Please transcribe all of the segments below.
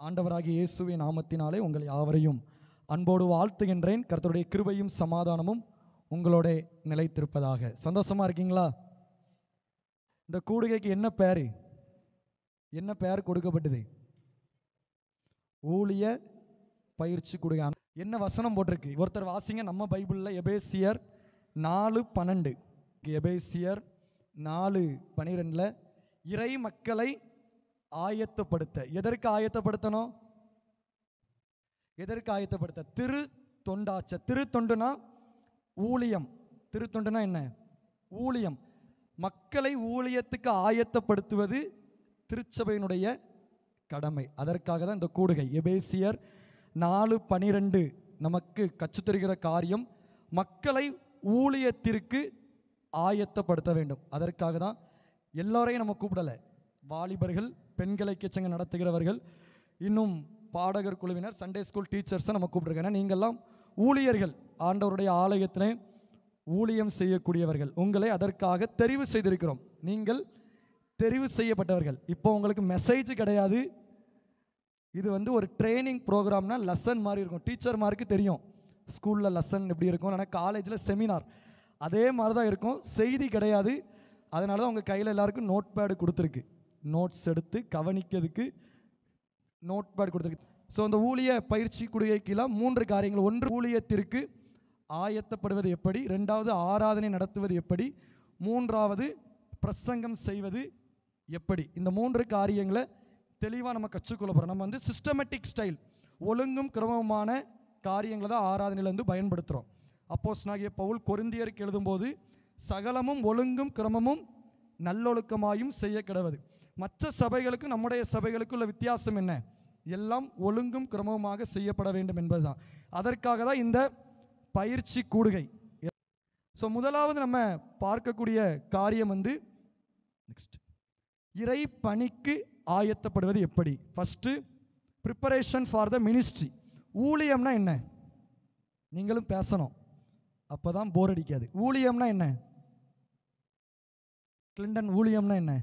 ஆண்டவராகிய இயேசுவின் நாமத்தினாலே உங்கள் யாவரையும் அன்போடு வாழ்த்துகின்றேன் கர்த்தருடைய கிருபையும் சமாதானமும் உங்களோட நிலைத்திருப்பதாக சந்தோஷமா இருக்கீங்களா இந்த கூடுகைக்கு என்ன பேர் என்ன பெயர் கொடுக்கப்பட்டது ஊழிய பயிற்சி கொடுங்க என்ன வசனம் போட்டிருக்கு ஒருத்தர் வாசிங்க நம்ம பைபிளில் எபேசியர் நாலு பன்னெண்டு எபேசியர் நாலு பனிரெண்டில் இறை மக்களை ஆயத்தப்படுத்த எதற்கு ஆயத்தப்படுத்தணும் எதற்கு ஆயத்தப்படுத்த திரு தொண்டாச்ச திரு தொண்டுனா ஊழியம் திரு தொண்டுனா என்ன ஊழியம் மக்களை ஊழியத்துக்கு ஆயத்தப்படுத்துவது திருச்சபையினுடைய கடமை அதற்காக தான் இந்த கூடுகை எபேசியர் நாலு பனிரெண்டு நமக்கு கற்றுத்தருகிற காரியம் மக்களை ஊழியத்திற்கு ஆயத்தப்படுத்த வேண்டும் அதற்காக தான் எல்லோரையும் நம்ம கூப்பிடலை வாலிபர்கள் பெண்களை கிச்சங்க நடத்துகிறவர்கள் இன்னும் பாடகர் குழுவினர் சண்டே ஸ்கூல் டீச்சர்ஸை நம்ம கூப்பிட்ருக்கோம் ஏன்னா நீங்கள்லாம் ஊழியர்கள் ஆண்டவருடைய ஆலயத்திலே ஊழியம் செய்யக்கூடியவர்கள் உங்களை அதற்காக தெரிவு செய்திருக்கிறோம் நீங்கள் தெரிவு செய்யப்பட்டவர்கள் இப்போ உங்களுக்கு மெசேஜ் கிடையாது இது வந்து ஒரு ட்ரைனிங் ப்ரோக்ராம்னா லெசன் மாதிரி இருக்கும் டீச்சர் மார்க்கு தெரியும் ஸ்கூலில் லெசன் எப்படி இருக்கும் ஆனால் காலேஜில் செமினார் அதே மாதிரி தான் இருக்கும் செய்தி கிடையாது அதனால தான் உங்கள் கையில் எல்லாருக்கும் நோட் பேடு கொடுத்துருக்கு நோட்ஸ் எடுத்து கவனிக்கிறதுக்கு நோட் பேட் கொடுத்துருக்கு ஸோ அந்த ஊழிய பயிற்சி குடுகைக்கெல்லாம் மூன்று காரியங்கள் ஒன்று ஊழியத்திற்கு ஆயத்தப்படுவது எப்படி ரெண்டாவது ஆராதனை நடத்துவது எப்படி மூன்றாவது பிரசங்கம் செய்வது எப்படி இந்த மூன்று காரியங்களை தெளிவாக நம்ம கற்றுக்கொள்ள போகிறோம் நம்ம வந்து சிஸ்டமேட்டிக் ஸ்டைல் ஒழுங்கும் கிரமமான காரியங்களை தான் ஆராதனையில் வந்து பயன்படுத்துகிறோம் அப்போஸ் நாகிய பவுல் கொரிந்தியருக்கு எழுதும்போது சகலமும் ஒழுங்கும் கிரமமும் நல்லொழுக்கமாயும் செய்ய கிடவது மற்ற சபைகளுக்கு நம்முடைய சபைகளுக்கு உள்ள வித்தியாசம் என்ன எல்லாம் ஒழுங்கும் கிரமமாக செய்யப்பட வேண்டும் என்பதுதான் அதற்காக தான் இந்த பயிற்சி கூடுகை ஸோ முதலாவது நம்ம பார்க்கக்கூடிய காரியம் வந்து நெக்ஸ்ட் இறை பணிக்கு ஆயத்தப்படுவது எப்படி first preparation for the ministry ஊழியம்னா என்ன நீங்களும் பேசணும் அப்போ தான் போர் அடிக்காது ஊழியம்னா என்ன கிளின்டன் ஊழியம்னா என்ன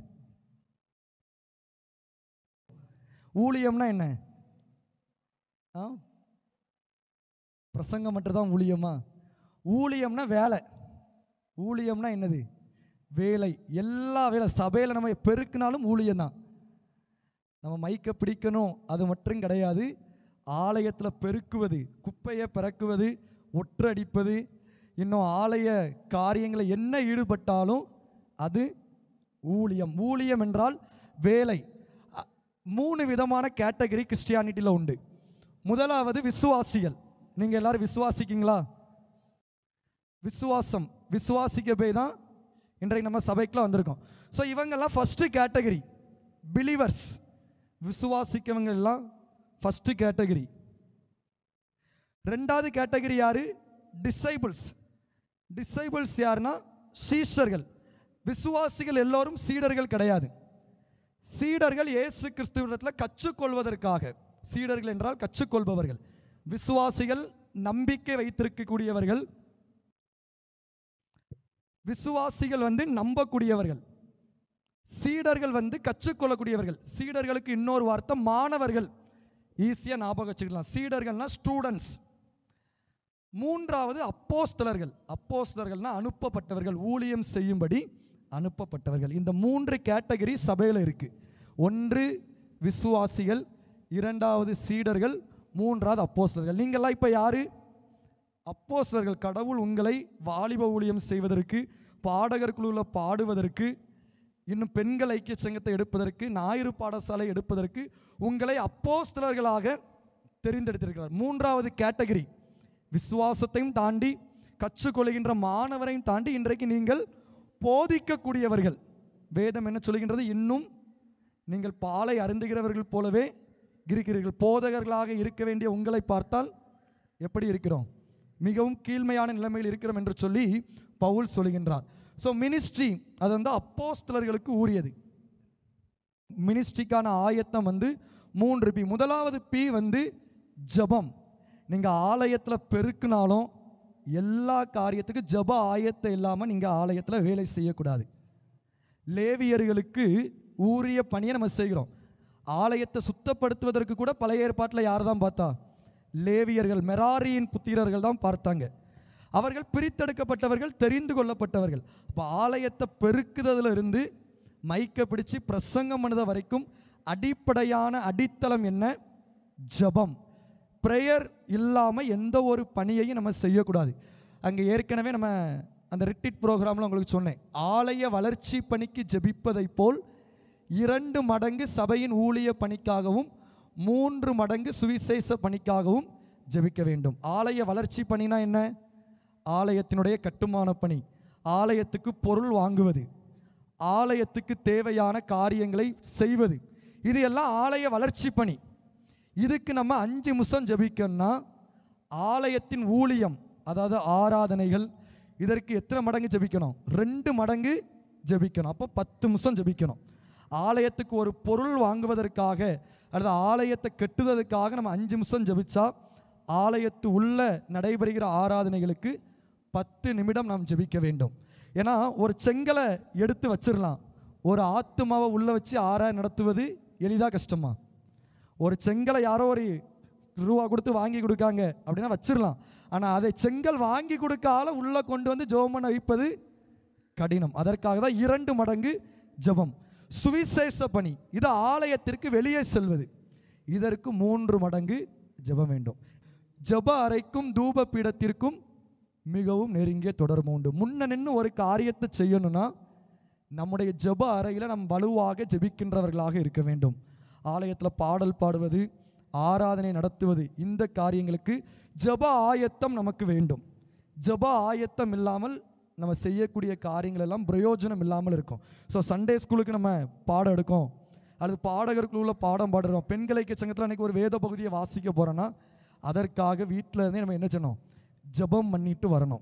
ஊழியம்னா என்ன ஆ பிரசங்கம் மட்டும் தான் ஊழியமா ஊழியம்னா வேலை ஊழியம்னா என்னது வேலை எல்லா வேலை சபையில் நம்ம பெருக்கினாலும் ஊழியம் தான் நம்ம மைக்கை பிடிக்கணும் அது மட்டும் கிடையாது ஆலயத்தில் பெருக்குவது குப்பையை பிறக்குவது ஒற்றடிப்பது இன்னும் ஆலய காரியங்களை என்ன ஈடுபட்டாலும் அது ஊழியம் ஊழியம் என்றால் வேலை அ- மூணு விதமான கேட்டகரி கிறிஸ்டியானிட்டியில் உண்டு முதலாவது விசுவாசிகள் நீங்கள் எல்லாரும் விசுவாசிக்கீங்களா விசுவாசம் விசுவாசிக்க போய் தான் இன்றைக்கு நம்ம சபைக்குள்ள வந்திருக்கோம் ஸோ இவங்கெல்லாம் ஃபஸ்ட்டு கேட்டகரி பிலீவர்ஸ் விசுவாசிக்கவங்க எல்லாம் ஃபஸ்ட்டு கேட்டகரி ரெண்டாவது கேட்டகரி யாரு டிசைபிள்ஸ் டிசைபிள்ஸ் யாருன்னா சீஷர்கள் விசுவாசிகள் எல்லோரும் சீடர்கள் கிடையாது சீடர்கள் இயேசு கிறிஸ்துவிடத்தில் கற்றுக்கொள்வதற்காக சீடர்கள் என்றால் கற்றுக்கொள்பவர்கள் விசுவாசிகள் நம்பிக்கை வைத்திருக்கக்கூடியவர்கள் விசுவாசிகள் வந்து நம்பக்கூடியவர்கள் சீடர்கள் வந்து கற்றுக்கொள்ளக்கூடியவர்கள் சீடர்களுக்கு இன்னொரு வார்த்தை மாணவர்கள் ஈஸியாக ஞாபகம் வச்சுக்கலாம் சீடர்கள்னா ஸ்டூடெண்ட்ஸ் மூன்றாவது அப்போஸ்தலர்கள் அப்போஸ்தலர்கள்னா அனுப்பப்பட்டவர்கள் ஊழியம் செய்யும்படி அனுப்பப்பட்டவர்கள் இந்த மூன்று கேட்டகரி சபையில் இருக்கு ஒன்று விசுவாசிகள் இரண்டாவது சீடர்கள் மூன்றாவது அப்போஸ்தலர்கள் நீங்கள்லாம் இப்போ யாரு அப்போஸ்தலர்கள் கடவுள் உங்களை வாலிப ஊழியம் செய்வதற்கு பாடகர் குழுவில் பாடுவதற்கு இன்னும் பெண்கள் ஐக்கிய சங்கத்தை எடுப்பதற்கு ஞாயிறு பாடசாலை எடுப்பதற்கு உங்களை அப்போஸ்தலர்களாக தெரிந்தெடுத்திருக்கிறார் மூன்றாவது கேட்டகரி விசுவாசத்தையும் தாண்டி கற்றுக்கொள்கின்ற மாணவரையும் தாண்டி இன்றைக்கு நீங்கள் போதிக்கக்கூடியவர்கள் வேதம் என்ன சொல்கின்றது இன்னும் நீங்கள் பாலை அருந்துகிறவர்கள் போலவே இருக்கிறீர்கள் போதகர்களாக இருக்க வேண்டிய உங்களை பார்த்தால் எப்படி இருக்கிறோம் மிகவும் கீழ்மையான நிலைமையில் இருக்கிறோம் என்று சொல்லி பவுல் சொல்கின்றார் ஸோ மினிஸ்ட்ரி அது வந்து அப்போஸ்தலர்களுக்கு உரியது மினிஸ்ட்ரிக்கான ஆயத்தம் வந்து மூன்று பி முதலாவது பி வந்து ஜெபம் நீங்கள் ஆலயத்தில் பெருக்குனாலும் எல்லா காரியத்துக்கும் ஜெப ஆயத்தம் இல்லாமல் நீங்கள் ஆலயத்தில் வேலை செய்யக்கூடாது லேவியர்களுக்கு ஊரிய பணியை நம்ம செய்கிறோம் ஆலயத்தை சுத்தப்படுத்துவதற்கு கூட பழைய ஏற்பாட்டில் யார் தான் பார்த்தா லேவியர்கள் மெராரியின் புத்திரர்கள் தான் பார்த்தாங்க அவர்கள் பிரித்தெடுக்கப்பட்டவர்கள் தெரிந்து கொள்ளப்பட்டவர்கள் அப்போ ஆலயத்தை பெருக்குததுல இருந்து மைக்க பிடிச்சு பிரசங்கம் பண்ணது வரைக்கும் அடிப்படையான அடித்தளம் என்ன ஜெபம் ப்ரேயர் இல்லாமல் எந்த ஒரு பணியையும் நம்ம செய்யக்கூடாது அங்கே ஏற்கனவே நம்ம அந்த ரிட்டிட் ப்ரோக்ராமில் உங்களுக்கு சொன்னேன் ஆலய வளர்ச்சி பணிக்கு ஜெபிப்பதைப் போல் இரண்டு மடங்கு சபையின் ஊழிய பணிக்காகவும் மூன்று மடங்கு சுவிசேஷ பணிக்காகவும் ஜெபிக்க வேண்டும் ஆலய வளர்ச்சி பணினா என்ன ஆலயத்தினுடைய கட்டுமான பணி ஆலயத்துக்கு பொருள் வாங்குவது ஆலயத்துக்கு தேவையான காரியங்களை செய்வது இது எல்லாம் ஆலய வளர்ச்சி பணி இதுக்கு நம்ம அஞ்சு முசம் ஜெபிக்கணும்னா ஆலயத்தின் ஊழியம் அதாவது ஆராதனைகள் இதற்கு எத்தனை மடங்கு ஜெபிக்கணும் ரெண்டு மடங்கு ஜெபிக்கணும் அப்போ பத்து முசம் ஜெபிக்கணும் ஆலயத்துக்கு ஒரு பொருள் வாங்குவதற்காக அல்லது ஆலயத்தை கட்டுவதற்காக நம்ம அஞ்சு நிமிஷம் ஜெபிச்சா ஆலயத்து உள்ள நடைபெறுகிற ஆராதனைகளுக்கு பத்து நிமிடம் நாம் ஜெபிக்க வேண்டும் ஏன்னா ஒரு செங்கலை எடுத்து வச்சிடலாம் ஒரு ஆத்துமாவை உள்ள வச்சு ஆராய நடத்துவது எளிதா கஷ்டமா ஒரு செங்கலை யாரோ ஒரு ரூபா கொடுத்து வாங்கி கொடுக்காங்க அப்படின்னா வச்சிடலாம் ஆனால் அதை செங்கல் வாங்கி கொடுக்க ஆளை உள்ளே கொண்டு வந்து ஜெபம் பண்ண வைப்பது கடினம் அதற்காக தான் இரண்டு மடங்கு ஜெபம் சுவிசேஷ பணி இது ஆலயத்திற்கு வெளியே செல்வது இதற்கு மூன்று மடங்கு ஜெபம் வேண்டும் ஜெப அறைக்கும் தூப பீடத்திற்கும் மிகவும் நெருங்கிய தொடர்பு உண்டு முன்ன நின்று ஒரு காரியத்தை செய்யணும்னா நம்முடைய ஜெப அறையில் நம் வலுவாக ஜெபிக்கின்றவர்களாக இருக்க வேண்டும் ஆலயத்தில் பாடல் பாடுவது ஆராதனை நடத்துவது இந்த காரியங்களுக்கு ஜெப ஆயத்தம் நமக்கு வேண்டும் ஜெப ஆயத்தம் இல்லாமல் நம்ம செய்யக்கூடிய காரியங்கள் எல்லாம் பிரயோஜனம் இல்லாமல் இருக்கும் ஸோ சண்டே ஸ்கூலுக்கு நம்ம பாடம் எடுக்கோம் அல்லது பாடகருக்குள்ள பாடம் பாடுறோம் பெண்கள் ஐக்கிய சங்கத்தில் அன்றைக்கி ஒரு வேத பகுதியை வாசிக்க போகிறோன்னா அதற்காக வீட்டில் இருந்தே நம்ம என்ன செய்யணும் ஜெபம் பண்ணிட்டு வரணும்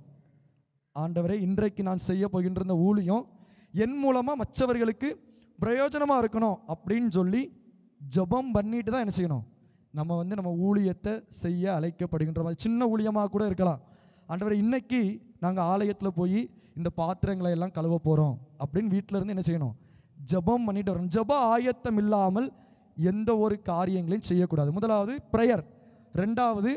ஆண்டவரே இன்றைக்கு நான் செய்ய போகின்ற இந்த ஊழியம் என் மூலமாக மற்றவர்களுக்கு பிரயோஜனமாக இருக்கணும் அப்படின்னு சொல்லி ஜெபம் பண்ணிட்டு தான் என்ன செய்யணும் நம்ம வந்து நம்ம ஊழியத்தை செய்ய அழைக்கப்படுகின்ற மாதிரி சின்ன ஊழியமாக கூட இருக்கலாம் ஆண்டவரே இன்னைக்கு நாங்கள் ஆலயத்தில் போய் இந்த பாத்திரங்களை எல்லாம் கழுவ போகிறோம் அப்படின்னு வீட்டில் இருந்து என்ன செய்யணும் ஜெபம் பண்ணிட்டு வரணும் ஜெப ஆயத்தம் இல்லாமல் எந்த ஒரு காரியங்களையும் செய்யக்கூடாது முதலாவது ப்ரேயர் ரெண்டாவது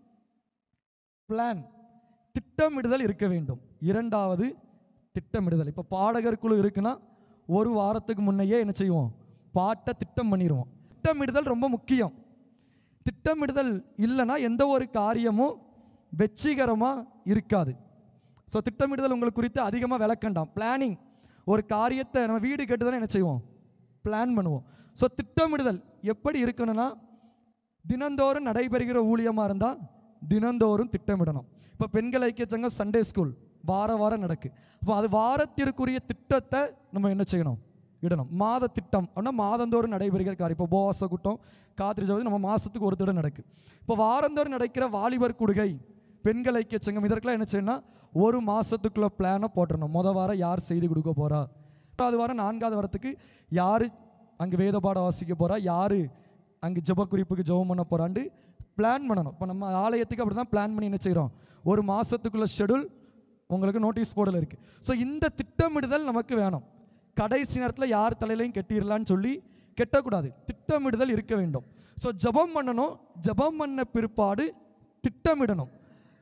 பிளான் திட்டமிடுதல் இருக்க வேண்டும் இரண்டாவது திட்டமிடுதல் இப்போ பாடகர் குழு இருக்குன்னா ஒரு வாரத்துக்கு முன்னையே என்ன செய்வோம் பாட்டை திட்டம் பண்ணிடுவோம் திட்டமிடுதல் ரொம்ப முக்கியம் திட்டமிடுதல் இல்லைன்னா எந்த ஒரு காரியமும் வெற்றிகரமாக இருக்காது ஸோ திட்டமிடுதல் உங்களுக்கு குறித்து அதிகமாக விளக்கண்டாம் பிளானிங் ஒரு காரியத்தை நம்ம வீடு கட்டுதானே என்ன செய்வோம் பிளான் பண்ணுவோம் ஸோ திட்டமிடுதல் எப்படி இருக்கணும்னா தினந்தோறும் நடைபெறுகிற ஊழியமாக இருந்தால் தினந்தோறும் திட்டமிடணும் இப்போ பெண்கள் ஐக்கிய சங்கம் சண்டே ஸ்கூல் வார வாரம் நடக்கு அப்போ அது வாரத்திற்குரிய திட்டத்தை நம்ம என்ன செய்யணும் இடணும் மாத திட்டம் அப்படின்னா மாதந்தோறும் நடைபெறுகிற காரியம் இப்போ உபவாச கூட்டம் காத்திரி ஜோதி நம்ம மாதத்துக்கு ஒரு திட்டம் நடக்கு இப்போ வாரந்தோறும் நடக்கிற வாலிபர் குடுகை பெண்கள் ஐக்கிய சங்கம் இதற்கெல்லாம் என்ன செய்யணும்னா ஒரு மாதத்துக்குள்ள பிளானை போட்டுறணும் முத வாரம் யார் செய்து கொடுக்க போகிறா அது வாரம் நான்காவது வாரத்துக்கு யார் அங்கே வேத பாடம் வாசிக்க போகிறா யார் அங்கே ஜெப குறிப்புக்கு ஜெபம் பண்ண போகிறாண்டு பிளான் பண்ணணும் இப்போ நம்ம ஆலயத்துக்கு அப்படி தான் பிளான் பண்ணி என்ன செய்கிறோம் ஒரு மாதத்துக்குள்ள ஷெடியூல் உங்களுக்கு நோட்டீஸ் போர்டில் இருக்குது ஸோ இந்த திட்டமிடுதல் நமக்கு வேணும் கடைசி நேரத்தில் யார் தலையிலையும் கட்டிடலான்னு சொல்லி கெட்டக்கூடாது திட்டமிடுதல் இருக்க வேண்டும் ஸோ ஜெபம் பண்ணணும் ஜெபம் பண்ண பிற்பாடு திட்டமிடணும்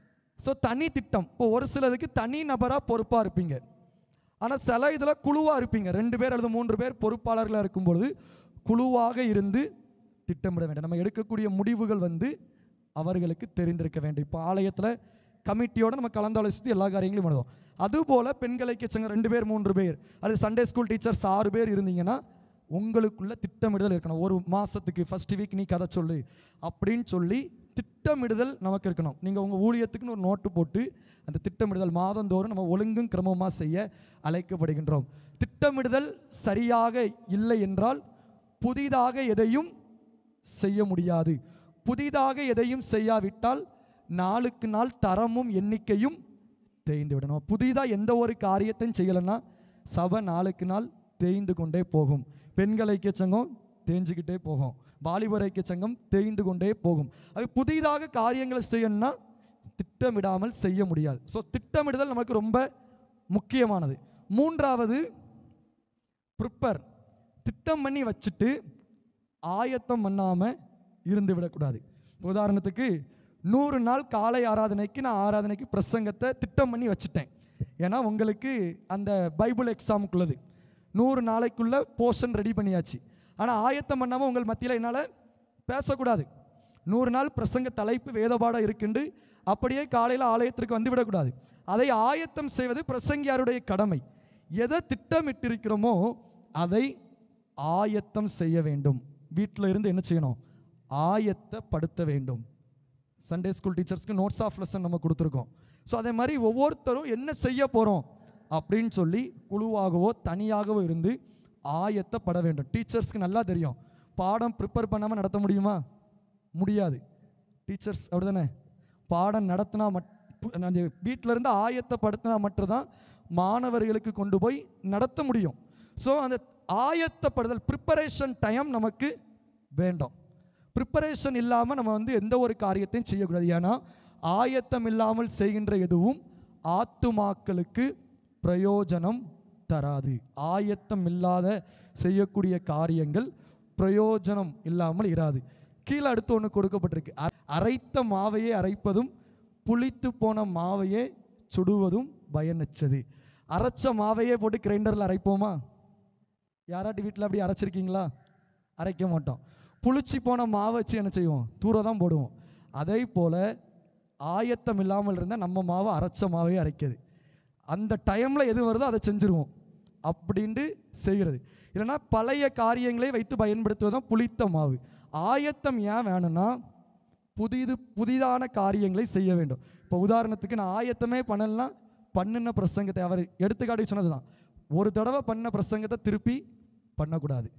ஸோ தனி திட்டம் இப்போ ஒரு சிலதுக்கு தனி நபராக பொறுப்பாக இருப்பீங்க ஆனால் சில இதில் குழுவாக இருப்பீங்க ரெண்டு பேர் அல்லது மூன்று பேர் பொறுப்பாளர்களாக இருக்கும் பொழுது குழுவாக இருந்து திட்டமிட வேண்டும் நம்ம எடுக்கக்கூடிய முடிவுகள் வந்து அவர்களுக்கு தெரிந்திருக்க வேண்டும் இப்போ ஆலயத்தில் கமிட்டியோட நம்ம கலந்தாலோசித்து எல்லா காரியங்களையும் பண்ணுவோம் அதுபோல் பெண்கள் ஐக்கிய சங்கம் ரெண்டு பேர் மூன்று பேர் அல்லது சண்டே ஸ்கூல் டீச்சர்ஸ் ஆறு பேர் இருந்தீங்கன்னா உங்களுக்குள்ள திட்டமிடுதல் இருக்கணும் ஒரு மாதத்துக்கு ஃபர்ஸ்ட் வீக் நீ கதை சொல்லு அப்படின்னு சொல்லி திட்டமிடுதல் நமக்கு இருக்கணும் நீங்கள் உங்கள் ஊழியத்துக்குன்னு ஒரு நோட்டு போட்டு அந்த திட்டமிடுதல் மாதந்தோறும் நம்ம ஒழுங்கும் கிரமமாக செய்ய அழைக்கப்படுகின்றோம் திட்டமிடுதல் சரியாக இல்லை என்றால் புதிதாக எதையும் செய்ய முடியாது புதிதாக எதையும் செய்யாவிட்டால் நாளுக்கு நாள் தரமும் எண்ணிக்கையும் தேய்ந்து விடணும் புதிதாக எந்த ஒரு காரியத்தையும் செய்யலைன்னா சபை நாளுக்கு நாள் தேய்ந்து கொண்டே போகும் பெண்கள் ஐக்கிய சங்கம் தேஞ்சுக்கிட்டே போகும் வாலிபர் ஐக்கிய சங்கம் தேய்ந்து கொண்டே போகும் அது புதிதாக காரியங்களை செய்யணும்னா திட்டமிடாமல் செய்ய முடியாது ஸோ திட்டமிடுதல் நமக்கு ரொம்ப முக்கியமானது மூன்றாவது ப்ரிப்பர் திட்டம் பண்ணி வச்சுட்டு ஆயத்தம் பண்ணாமல் இருந்து விடக்கூடாது உதாரணத்துக்கு நூறு நாள் காலை ஆராதனைக்கு நான் ஆராதனைக்கு பிரசங்கத்தை திட்டம் பண்ணி வச்சுட்டேன் ஏன்னா உங்களுக்கு அந்த பைபிள் எக்ஸாமுக்குள்ளது நூறு நாளைக்குள்ள போர்ஷன் ரெடி பண்ணியாச்சு ஆனால் ஆயத்தம் பண்ணாமல் உங்கள் மத்தியில் என்னால் பேசக்கூடாது நூறு நாள் பிரசங்க தலைப்பு வேதபாடம் இருக்குண்டு அப்படியே காலையில் ஆலயத்திற்கு வந்து விடக்கூடாது அதை ஆயத்தம் செய்வது பிரசங்கியாருடைய கடமை எதை திட்டமிட்டிருக்கிறோமோ அதை ஆயத்தம் செய்ய வேண்டும் வீட்டில் இருந்து என்ன செய்யணும் ஆயத்தப்படுத்த வேண்டும் சண்டே ஸ்கூல் டீச்சர்ஸ்க்கு நோட்ஸ் ஆஃப் லெசன் நம்ம கொடுத்துருக்கோம் ஸோ அதே மாதிரி ஒவ்வொருத்தரும் என்ன செய்ய போகிறோம் அப்படின்னு சொல்லி குழுவாகவோ தனியாகவோ இருந்து ஆயத்தப்பட வேண்டும் டீச்சர்ஸ்க்கு நல்லா தெரியும் பாடம் ப்ரிப்பேர் பண்ணாமல் நடத்த முடியுமா முடியாது டீச்சர்ஸ் அப்படிதானே பாடம் நடத்தினா மட் வீட்டில் இருந்து ஆயத்தப்படுத்தினா மட்டும்தான் மாணவர்களுக்கு கொண்டு போய் நடத்த முடியும் ஸோ அந்த ஆயத்தப்படுதல் ப்ரிப்பரேஷன் டைம் நமக்கு வேண்டும் ப்ரிப்பரேஷன் இல்லாமல் நம்ம வந்து எந்த ஒரு காரியத்தையும் செய்யக்கூடாது ஏன்னா ஆயத்தம் இல்லாமல் செய்கின்ற எதுவும் ஆத்துமாக்களுக்கு பிரயோஜனம் தராது ஆயத்தம் இல்லாத செய்யக்கூடிய காரியங்கள் பிரயோஜனம் இல்லாமல் இராது கீழே அடுத்து ஒன்று கொடுக்கப்பட்டிருக்கு அ- அரைத்த மாவையே அரைப்பதும் புளித்து போன மாவையே சுடுவதும் பயனற்றது அரைச்ச மாவையே போட்டு கிரைண்டரில் அரைப்போமா யாராட்டி வீட்டில் அப்படி அரைச்சிருக்கீங்களா அரைக்க மாட்டோம் புளிச்சு போன மாவை வச்சு என்ன செய்வோம் தூர தான் போடுவோம் அதே போல் ஆயத்தம் இல்லாமல் இருந்தால் நம்ம மாவை அரைச்ச மாவே அரைக்குது அந்த டைமில் எது வருதோ அதை செஞ்சுருவோம் அப்படின்ட்டு செய்கிறது இல்லைன்னா பழைய காரியங்களை வைத்து பயன்படுத்துவது தான் புளித்த மாவு ஆயத்தம் ஏன் வேணும்னா புதிது புதிதான காரியங்களை செய்ய வேண்டும் இப்போ உதாரணத்துக்கு நான் ஆயத்தமே பண்ணலாம் பண்ணின பிரசங்கத்தை அவர் எடுத்துக்காட்டி சொன்னது தான் ஒரு தடவை பண்ண பிரசங்கத்தை திருப்பி பண்ணக்கூடாது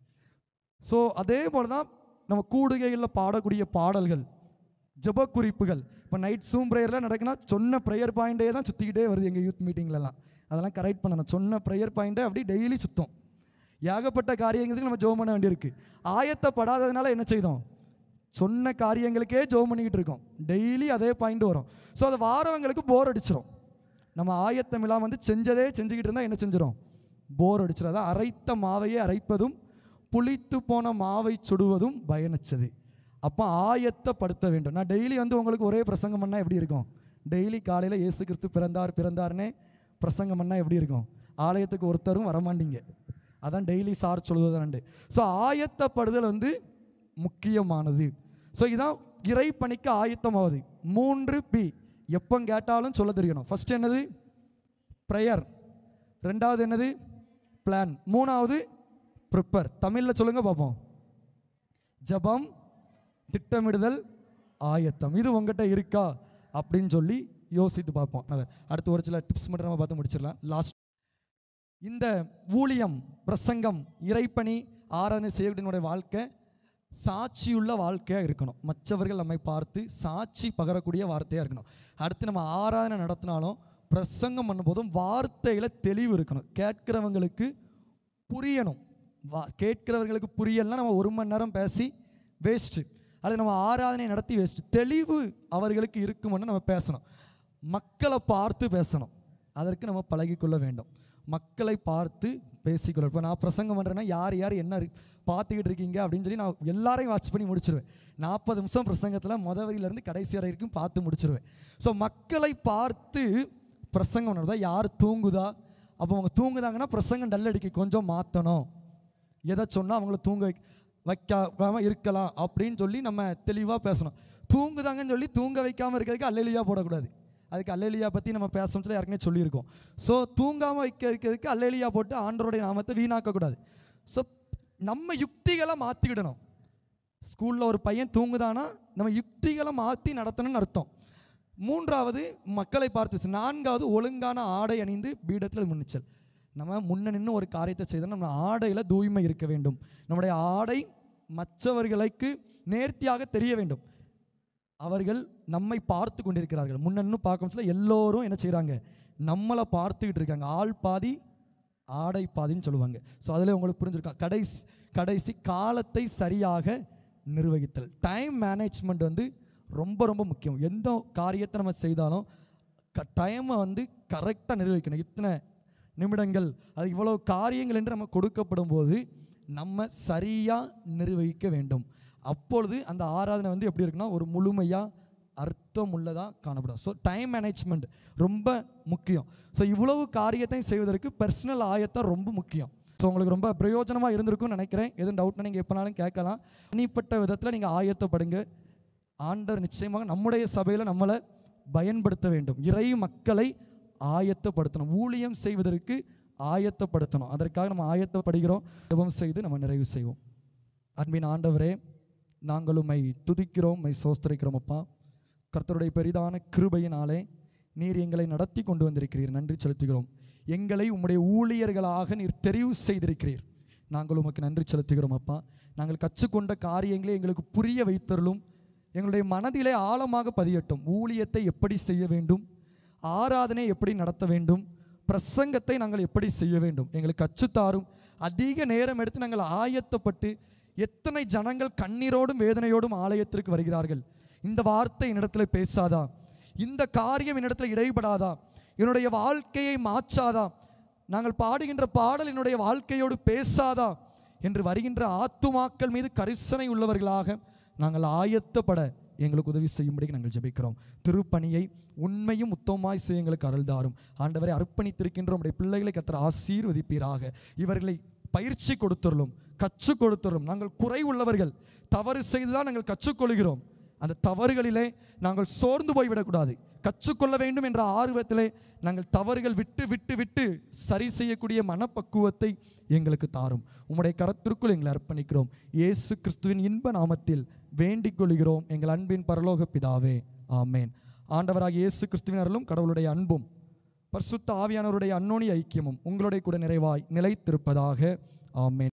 ஸோ அதே போல தான் நம்ம கூடுகைகளில் பாடக்கூடிய பாடல்கள் ஜெப குறிப்புகள் இப்போ நைட் சூம் ப்ரேயரில் நடக்குன்னா சொன்ன ப்ரேயர் பாயிண்டே தான் சுற்றிக்கிட்டே வருது எங்கள் யூத் மீட்டிங்லலாம் அதெல்லாம் கரெக்ட் பண்ணணும் சொன்ன ப்ரேயர் பாயிண்ட்டே அப்படி டெய்லி சுத்தம் ஏகப்பட்ட காரியங்களுக்கு நம்ம ஜோம் பண்ண வேண்டியிருக்கு ஆயத்தப்படாததுனால என்ன செய்தோம் சொன்ன காரியங்களுக்கே ஜோம் பண்ணிக்கிட்டு இருக்கோம் டெய்லி அதே பாயிண்ட் வரும் ஸோ அது வாரவங்களுக்கு போர் அடிச்சிரும் நம்ம ஆயத்தம் இல்லாமல் வந்து செஞ்சதே செஞ்சுக்கிட்டு இருந்தால் என்ன செஞ்சிடும் போர் அடிச்சிடும் அதான் அரைத்த மாவையே அரைப்பதும் புளித்து போன மாவை சுடுவதும் பயனற்றது அப்போ ஆயத்தப்படுத்த வேண்டும் நான் டெய்லி வந்து உங்களுக்கு ஒரே பிரசங்கம் பண்ணால் எப்படி இருக்கும் டெய்லி காலையில் இயேசு கிறிஸ்து பிறந்தார் பிறந்தார்னே பிரசங்கம் பண்ணால் எப்படி இருக்கும் ஆலயத்துக்கு ஒருத்தரும் வரமாட்டீங்க அதான் டெய்லி சார் சொல்லுவதாண்டு ஸோ ஆயத்தப்படுதல் வந்து முக்கியமானது ஸோ இதான் இறை பணிக்கு ஆயத்தமாவது மூன்று பி எப்போ கேட்டாலும் சொல்ல தெரியணும் ஃபர்ஸ்ட் என்னது ப்ரேயர் ரெண்டாவது என்னது பிளான் மூணாவது ப்ரிப்பர் தமிழில் சொல்லுங்க பார்ப்போம் ஜெபம் திட்டமிடுதல் ஆயத்தம் இது உங்ககிட்ட இருக்கா அப்படின்னு சொல்லி யோசித்து பார்ப்போம் அதை அடுத்து ஒரு சில டிப்ஸ் மட்டும் நம்ம பார்த்து முடிச்சிடலாம் லாஸ்ட் இந்த ஊழியம் பிரசங்கம் இறைப்பணி ஆராதனை செய்யக்கூடிய வாழ்க்கை சாட்சியுள்ள வாழ்க்கையாக இருக்கணும் மற்றவர்கள் நம்மை பார்த்து சாட்சி பகரக்கூடிய வார்த்தையாக இருக்கணும் அடுத்து நம்ம ஆராதனை நடத்தினாலும் பிரசங்கம் பண்ணும்போதும் வார்த்தையில் தெளிவு இருக்கணும் கேட்கிறவங்களுக்கு புரியணும் வா கேட்கிறவர்களுக்கு புரியலன்னா நம்ம ஒரு மணி நேரம் பேசி வேஸ்ட்டு அது நம்ம ஆராதனை நடத்தி வேஸ்ட்டு தெளிவு அவர்களுக்கு இருக்கும்னு நம்ம பேசணும் மக்களை பார்த்து பேசணும் அதற்கு நம்ம பழகிக்கொள்ள வேண்டும் மக்களை பார்த்து பேசிக்கொள்ள இப்போ நான் பிரசங்கம் பண்ணுறேன்னா யார் யார் என்ன இரு- பார்த்துக்கிட்டு இருக்கீங்க அப்படின்னு சொல்லி நான் எல்லாரையும் வாட்ச் பண்ணி முடிச்சிருவேன் நாற்பது நிமிஷம் பிரசங்கத்தில் முத வரியிலேருந்து கடைசி வரை வரைக்கும் பார்த்து முடிச்சிருவேன் ஸோ மக்களை பார்த்து பிரசங்கம் பண்ணுறதா யார் தூங்குதா அப்போ அவங்க தூங்குதாங்கன்னா பிரசங்கம் டல் அடிக்க கொஞ்சம் மாற்றணும் எதை சொன்னால் அவங்கள தூங்க வைக்க- வைக்காம இருக்கலாம் அப்படின்னு சொல்லி நம்ம தெளிவாக பேசணும் தூங்குதாங்கன்னு சொல்லி தூங்க வைக்காமல் இருக்கிறதுக்கு அல்லெலியா போடக்கூடாது அதுக்கு அல்லேலியா பற்றி நம்ம பேசணும்னு சொல்லி ஏற்கனவே சொல்லியிருக்கோம் ஸோ தூங்காமல் வைக்க வைக்கிறதுக்கு அல்லேலியா போட்டு ஆண்டவருடைய நாமத்தை வீணாக்கக்கூடாது ஸோ நம்ம யுக்திகளை மாற்றிக்கிடணும் ஸ்கூலில் ஒரு பையன் தூங்குதானா நம்ம யுக்திகளை மாற்றி நடத்தணும்னு அர்த்தம் மூன்றாவது மக்களை பார்த்து பேசு. நான்காவது ஒழுங்கான ஆடை அணிந்து பீடத்தில் முன்னிச்சல் நம்ம முன்ன நின்று ஒரு காரியத்தை செய்தால் நம்ம ஆடையில் தூய்மை இருக்க வேண்டும் நம்முடைய ஆடை மற்றவர்களுக்கு நேர்த்தியாக தெரிய வேண்டும் அவர்கள் நம்மை பார்த்து கொண்டிருக்கிறார்கள் முன்னன்னு பார்க்கும் சொல்ல எல்லோரும் என்ன செய்கிறாங்க நம்மளை பார்த்துக்கிட்டு இருக்காங்க ஆள் பாதி ஆடை பாதின்னு சொல்லுவாங்க ஸோ அதில் உங்களுக்கு புரிஞ்சிருக்கா கடைசி கடைசி காலத்தை சரியாக நிர்வகித்தல் டைம் மேனேஜ்மெண்ட் வந்து ரொம்ப ரொம்ப முக்கியம் எந்த காரியத்தை நம்ம செய்தாலும் க டைமை வந்து கரெக்டாக நிர்வகிக்கணும் இத்தனை நிமிடங்கள் அது இவ்வளோ காரியங்கள் என்று நம்ம கொடுக்கப்படும் போது நம்ம சரியாக நிர்வகிக்க வேண்டும் அப்பொழுது அந்த ஆராதனை வந்து எப்படி இருக்குன்னா ஒரு முழுமையாக அர்த்தம் உள்ளதாக காணப்படும் ஸோ டைம் மேனேஜ்மெண்ட் ரொம்ப முக்கியம் ஸோ இவ்வளவு காரியத்தையும் செய்வதற்கு பர்சனல் ஆயத்தம் ரொம்ப முக்கியம் ஸோ உங்களுக்கு ரொம்ப பிரயோஜனமாக இருந்திருக்கும்னு நினைக்கிறேன் எதுவும் டவுட்னா நீங்கள் எப்போனாலும் கேட்கலாம் தனிப்பட்ட விதத்தில் நீங்கள் ஆயத்தப்படுங்க ஆண்டவர் நிச்சயமாக நம்முடைய சபையில் நம்மளை பயன்படுத்த வேண்டும் இறை மக்களை ஆயத்தப்படுத்தணும் ஊழியம் செய்வதற்கு ஆயத்தப்படுத்தணும் அதற்காக நம்ம ஆயத்தப்படுகிறோம் ஜெபம் செய்து நம்ம நிறைவு செய்வோம் அன்பின் ஆண்டவரே நாங்கள் உம்மை துதிக்கிறோம் உம்மை சோஸ்தரிக்கிறோம் அப்பா கர்த்தருடைய பெரிதான கிருபையினாலே நீர் எங்களை நடத்தி கொண்டு வந்திருக்கிறீர் நன்றி செலுத்துகிறோம் எங்களை உம்முடைய ஊழியர்களாக நீர் தெரிவு செய்திருக்கிறீர் நாங்கள் உமக்கு நன்றி செலுத்துகிறோம் அப்பா நாங்கள் கற்றுக்கொண்ட காரியங்களை எங்களுக்கு புரிய வைத்தருளும் எங்களுடைய மனதிலே ஆழமாக பதியட்டும் ஊழியத்தை எப்படி செய்ய வேண்டும் ஆராதனை எப்படி நடத்த வேண்டும் பிரசங்கத்தை நாங்கள் எப்படி செய்ய வேண்டும் எங்களுக்கு கற்றுத்தாரும் அதிக நேரம் எடுத்து நாங்கள் ஆயத்தப்பட்டு எத்தனை ஜனங்கள் கண்ணீரோடும் வேதனையோடும் ஆலயத்திற்கு வருகிறார்கள் இந்த வார்த்தை என்னிடத்தில் பேசாதா இந்த காரியம் என்னிடத்தில் இடைபடாதா என்னுடைய வாழ்க்கையை மாற்றாதா நாங்கள் பாடுகின்ற பாடல் என்னுடைய வாழ்க்கையோடு பேசாதா என்று வருகின்ற ஆத்துமாக்கள் மீது கரிசனை உள்ளவர்களாக நாங்கள் ஆயத்தப்பட எங்களுக்கு உதவி செய்யும்படி நாங்கள் ஜெபிக்கிறோம் திருப்பணியை உண்மையும் உத்தமமாய் செய்ய எங்களுக்கு அருள்தாரும் ஆண்டவரை அர்ப்பணித்திருக்கின்ற உடைய பிள்ளைகளை கத்தர் ஆசீர்வதிப்பீராக இவர்களை பயிற்சி கொடுத்துள்ளும் கற்றுக் கொடுத்துள்ளும் நாங்கள் குறை உள்ளவர்கள் தவறு செய்துதான் நாங்கள் கற்றுக்கொள்கிறோம் அந்த தவறுகளிலே நாங்கள் சோர்ந்து போய்விடக்கூடாது கற்றுக்கொள்ள வேண்டும் என்ற ஆர்வத்திலே நாங்கள் தவறுகள் விட்டு விட்டு விட்டு சரி செய்யக்கூடிய மனப்பக்குவத்தை எங்களுக்கு தாரும் உம்முடைய கரத்திற்குள் எங்களை அர்ப்பணிக்கிறோம் இயேசு கிறிஸ்துவின் இன்ப நாமத்தில் வேண்டிக் கொள்கிறோம் எங்கள் அன்பின் பரலோக பிதாவே ஆமேன் ஆண்டவராக இயேசு கிறிஸ்துவின் அருளும் கடவுளுடைய அன்பும் பரிசுத்த ஆவியானவருடைய அன்னோனி ஐக்கியமும் உங்களுடைய கூட நிறைவாய் நிலைத்திருப்பதாக ஆமேன்